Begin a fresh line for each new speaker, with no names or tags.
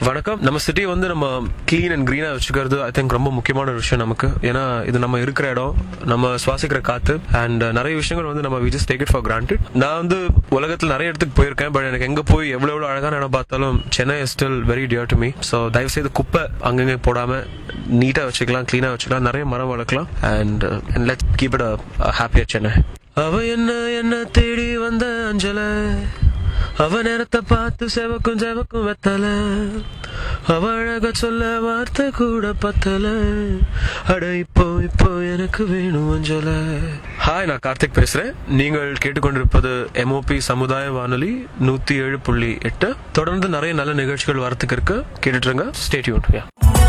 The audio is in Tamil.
வணக்கம் நம்ம சிட்டி வந்து நம்ம க்ளீன் அண்ட் க்ரீனா வச்சுக்கிறது ஐ திங்க் ரொம்ப முக்கியமான ஒரு விஷயம் நமக்கு ஏன்னா இது நம்ம இருக்கிற இடம் நம்ம சுவாசிக்கிற காத்து அண்ட் நிறைய விஷயங்கள் வந்து நம்ம we just take it for granted நான் வந்து உலகத்துல நிறைய இடத்துக்கு போயிருக்கேன் பட் எனக்கு எங்க போய் எவ்வளவு எவ்வளவு அழகான இடம் பார்த்தாலும் Chennai is still very dear to me so தயவு செய்து குப்பை அங்கங்கே போடாம நீட்டா வச்சுக்கலாம் க்ளீனா வச்சுக்கலாம் நிறைய மரம் வளர்க்கலாம் and let keep it happier Chennai அவ என்ன என்ன தேடி வந்த அஞ்சல அவ நேரத்தை பார்த்து செவக்கும் செவக்கும் வெத்தல அவ அழக சொல்ல வார்த்தை கூட பத்தல அட இப்போ இப்போ எனக்கு வேணும் அஞ்சல ஹாய் நான் கார்த்திக் பேசுறேன் நீங்கள் கேட்டுக்கொண்டிருப்பது எம்ஓபி சமுதாய வானொலி நூத்தி ஏழு புள்ளி எட்டு தொடர்ந்து நிறைய நல்ல நிகழ்ச்சிகள் வரத்துக்கு இருக்கு கேட்டுட்டு இருங்க ஸ்டேட்யூன்